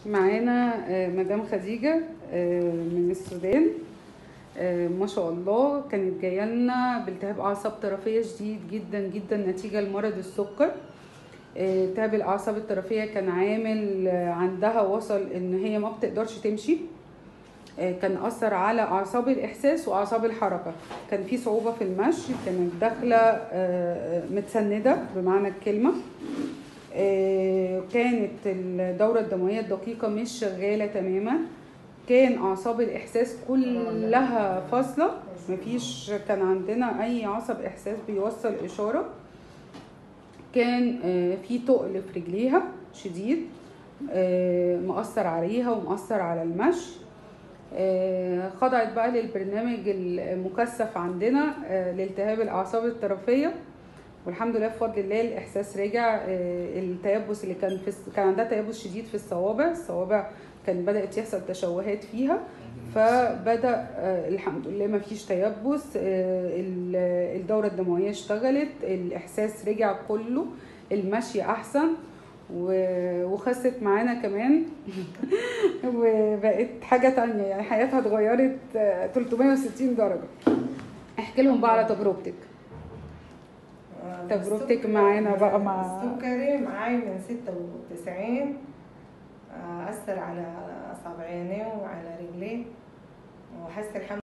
معانا آه، مدام خديجة آه، من السودان آه، ما شاء الله كانت جاية لنا بالتهاب أعصاب طرفية شديد جدا جدا نتيجة لمرض السكر آه، التهاب الأعصاب الطرفية كان عامل آه، عندها وصل إن هي ما بتقدرش تمشي آه، كان أثر على أعصاب الإحساس وأعصاب الحركة كان في صعوبة في المشي كانت داخلة آه، متسندة بمعنى الكلمة آه، كانت الدورة الدموية الدقيقة مش شغالة تماما كان أعصاب الإحساس كلها فاصلة مفيش كان عندنا أي عصب إحساس بيوصل إشارة كان آه، في تقل في رجليها شديد آه، مأثر عليها ومأثر على المشي آه، خضعت بقى للبرنامج المكثف عندنا آه، لالتهاب الأعصاب الطرفية والحمد لله بفضل الله الإحساس رجع آه، التيبس اللي كان في الس- كان عندها تيبس شديد في الصوابع الصوابع كان بدأت يحصل تشوهات فيها فبدأ آه، الحمد لله ما فيش تيبس آه، ال- الدورة الدموية اشتغلت الإحساس رجع كله المشي أحسن و- وخست معانا كمان وبقت حاجة تانية يعني حياتها اتغيرت آه، 360 درجة احكي لهم بقى على تجربتك آه، تجربتك السكر- معانا بقى مع- السكري معاي من 96 آه، أثر على أصابعيني وعلى رجلي وحس الحمد